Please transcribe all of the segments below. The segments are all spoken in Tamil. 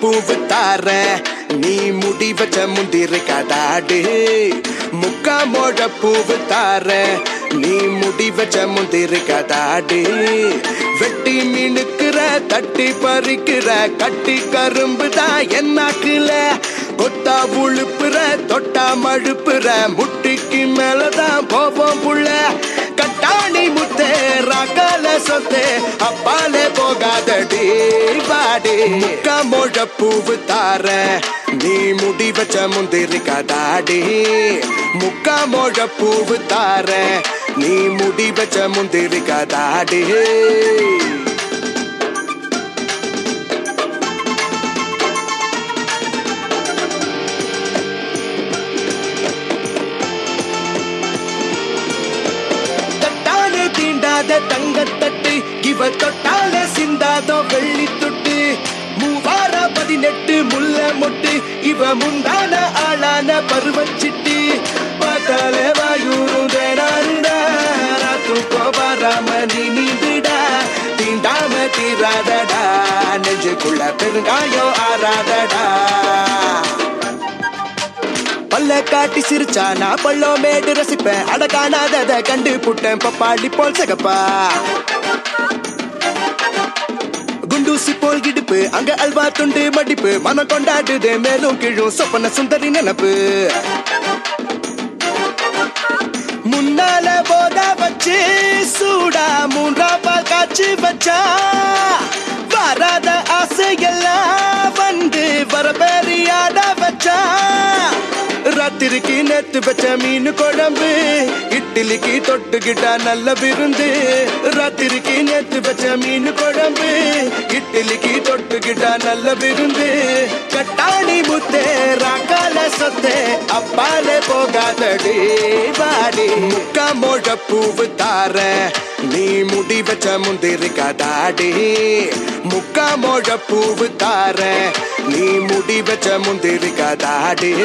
பூவு தார நீ முடி வச்ச முந்திரி கதாடு முக்கா மோழ பூவு தார நீ முடி வச்ச முந்திரி கதாடு வெட்டி மினுக்குற தட்டி பறிக்கிற கட்டி கரும்பு தான் என்னாக்குல கொத்தா உழுப்புற தொட்டா மழுப்புற முட்டிக்கு மேலதான் போவோம் புள்ள கட்டாணி முத்தே ரகல சொத்தே அப்பாலே போகாதடி வாடி கமோழ பூவு தார நீ முடி வச்ச முந்திரி கதாடி முக்கா மோழ பூவு தார நீ முடி வச்ச முந்திரி கதாடி தட்டாலே தீண்டாத தங்கத்தட்டு இவ தொட்டாலே சிந்தாதோ வெள்ளி தொட்டு மூவார பதினெட்டு முல்ல மொட்டு இவ முந்தான ஆளான பருவச்சிட்டு பார்த்தாலே வாயூரும் தேனாருடா தூக்கம் வராம நீ நீந்துடா தீண்டாம தீராதடா நெஞ்சுக்குள்ள பெருங்காயம் ஆறாதடா பல்ல காட்டி சிரிச்சா நான் பள்ளோ மேடு ரசிப்பேன் அட காணாதத கண்டு புட்டேன் பப்பாளி போல் சகப்பா குண்டூசி போல் இடுப்பு அங்க அல்வா துண்டு மடிப்பு மனம் கொண்டாடுதே மேலும் கீழும் சொப்பன சுந்தரி நினப்பு முன்னால போத வச்சு சூடா மூன்றா பால் காய்ச்சி வச்சா வராத ஆசையெல்லாம் வந்து வர பெரியாட வச்சா ராத்திரிக்கு நேத்து வச்ச மீன் குழம்பு இட்லிக்கு தொட்டுக்கிட்டா நல்ல விருந்து ராத்திரிக்கு நேத்து வச்ச மீன் குழம்பு இட்லிக்கு தொட்டுக்கிட்டா நல்ல விருந்து கட்டாணி முத்தே ராக்கால சொத்தே அப்பாலே போகாதடி வாடி முக்கா மோழ பூவு தார நீ முடி வச்ச முந்திரி கதாடி முக்கா மோழ பூவு தார நீ முடி வச்ச முந்திரி கதாடி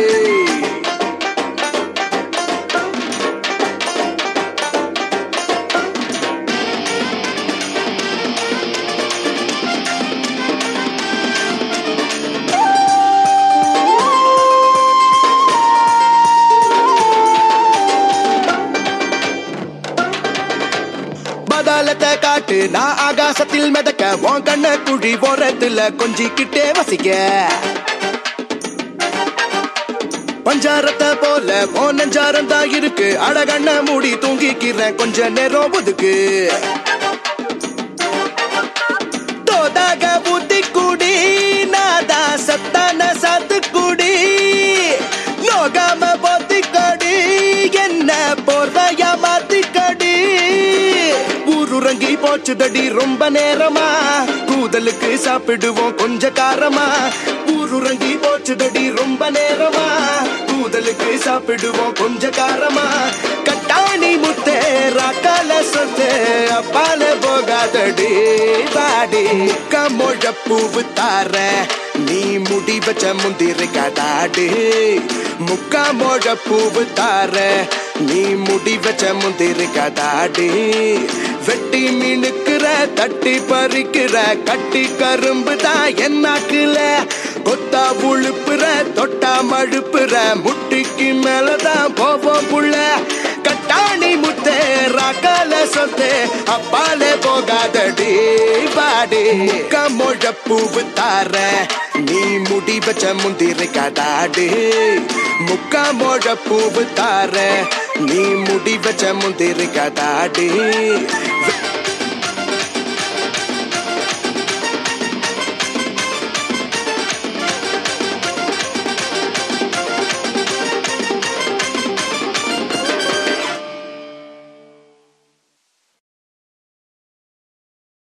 பதாலத்தை காட்டு நான் ஆகாசத்தில் மிதக்க உன் கண்ண குழி ஓரத்துல கொஞ்சிக்கிட்டே வசிக்க பஞ்சாரத்தை போல உன் நெஞ்சாரம் தான் இருக்கு அழகண்ண மூடி தூங்கிக்கிறேன் கொஞ்ச நேரம் ஒதுக்கு தோதாக புத்தி குடி நாதா சத்தான சாத்து குடி நோகாம போத்தி கடி என்ன போர்வையா மாத்தி கடி ஊருறங்கி போச்சுதடி ரொம்ப நேரமா கூதலுக்கு சாப்பிடுவோம் கொஞ்ச காரமா ஊருறங்கி போச்சுதடி ரொம்ப நேரமா கூதலுக்கு சாப்பிடுவோம் கொஞ்ச காரமா கட்டாணி முத்தே ராக்கால சொத்தே அப்பால போகாதடி வாடி கமோழ பூவு தார நீ முடி வச்ச முந்திரி கதாடு முக்கா மோழ பூவு தார நீ முடி வச்ச முந்திரி கதாடு வெட்டி மினுக்குற தட்டி பறிக்கிற கட்டி கரும்பு தான் என்னாக்குல கொத்தா உழுப்புற தொட்டா மழுப்புற முட்டிக்கு மேலதான் போவோம் புள்ள கட்டாணி முத்தே ராக்கால சொத்தே அப்பாலே போகாதடி வாடி கமோழ பூவு தார நீ முடி வச்ச முந்திரி கதாடு முக்கா மோழ பூவு தார நீ முடி வச்ச முந்திரி கதாடு